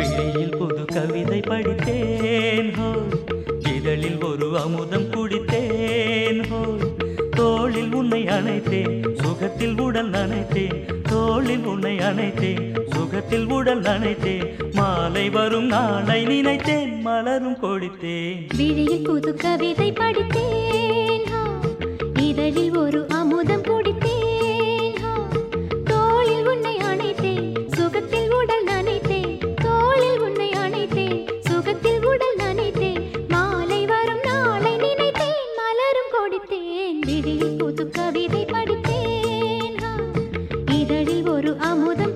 விழியில் புது கவிதை படித்தேன் ஹோய் இதழில் ஒரு அமுதம் குடித்தேன் ஹோய் தோளில் உன்னை அணைத்தேன் சுகத்தில் உடல் நனைத்தேன் தோளில் உன்னை அணைத்தேன் சுகத்தில் உடல் நனைத்தேன் மாலை வரும் நாளை நினைத்தேன் மலரும் கொடித்தேன் விழியில் புது கவிதை படித்தேன் ஹா. இதழில் ஒரு அமுதம் குடித்தேன் ஹா. தோளில் உன்னை அணைத்தேன் சுகத்தில் உடல் நனைத்தேன் தோளில் உன்னை அணைத்தேன் சுகத்தில் உடல் நனைத்தேன் மாலை வரும் நாளை நினைத்தேன் மலரும் கொடுத்தேன் விழியில் புது கவிதை படித்தேன் ஹா. இதழில் ஒரு அமுதம்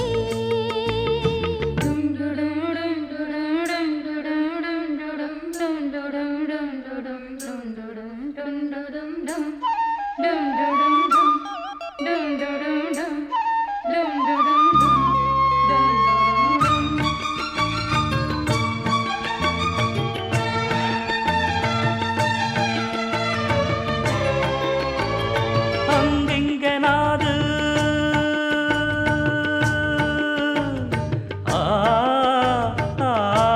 அங்கிங்க நாது ஆ, ஆ,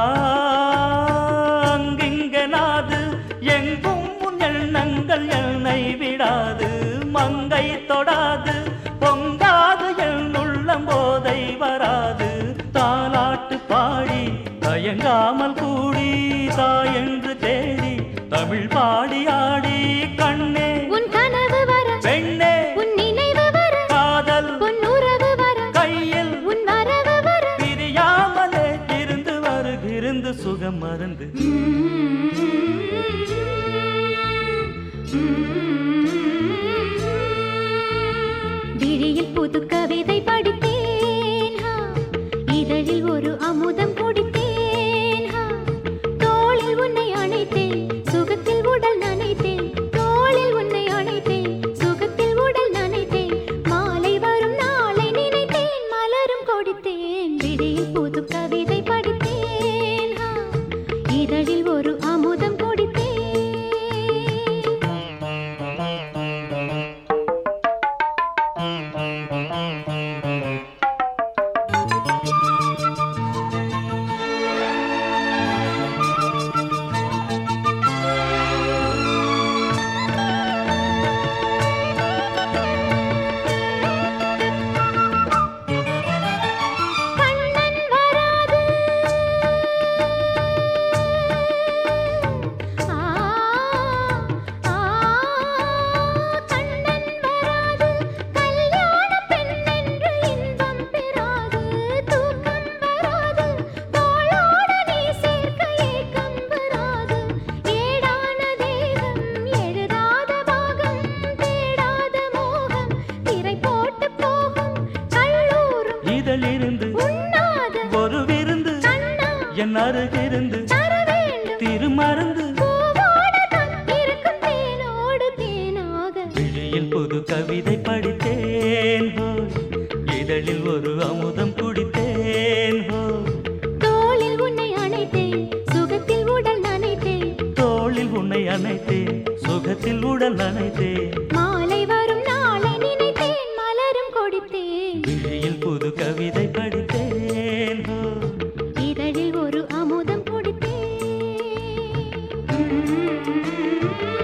அங்கிங்க நாது எங்கும் உன் எண்ணங்கள் என்னை விடாது மங்கை தொடாது பொங்காது என் உள்ளம் போதை வராது தாலாட்டு பாடி தயங்காமல் கூடி தாயென்று தேடி தமிழ் பாடி ஆடி கண்ணே உன் கனவு வர பெண்ணே உன் நினைவு வர காதல் உன் உறவு வர கையில் உன் வரவு வர பிரியாமலே இருந்து வருகிருந்து சுகம் மறந்து விழியில் புது கவிதை படித்தேன் ஹா. இதழில் ஒரு அமுதம் குடித்தேன் ஹா. தோளில் உன்னை அணைத்தேன் சுகத்தில் உடல் நனைத்தேன் தோளில் உன்னை அணைத்தேன் சுகத்தில் உடல் நனைத்தேன் மாலை வரும் நாளை நினைத்தேன் மலரும் கொடுத்தேன் விழியில் புது கவிதை படித்தேன் ஹா. இதழில் ஒரு அமுதம் குடித்தேன் கண்ணன் வராது ஆ ஆ கண்ணன் வராது கல்யாண பெண்ணென்று இன்பம் பெறாது தூக்கம் வராது தோளோடு நீ சேர்க்க ஏக்கம் வராது ஏடான தேகம் எழுதாத பாகம் தேடாத மோகம் திரை போட்டு போகும் கல்லூரும் இதழிருந்து உண்ணாத ஒரு விருந்து கண்ணா என் அருகிருந்து தர வேண்டும் திருமருந்து பூவோடு தன் இருக்கும் தேனோடு தேனாக விழியில் புது கவிதை படித்தேன் ஹோய் இதழில் ஒரு அமுதம் குடித்தேன் ஹோய் தோளில் உன்னை அணைத்தேன் சுகத்தில் உடல் நனைத்தேன் தோளில் உன்னை அணைத்தேன் சுகத்தில் உடல் நனைத்தேன் மாலை வரும் நாளை நினைத்தேன் மலரும் கொடுத்தேன் விழியில் புது கவிதை படித்தேன் ஹோய் இதழில் ஒரு அமுதம் குடித்தேன்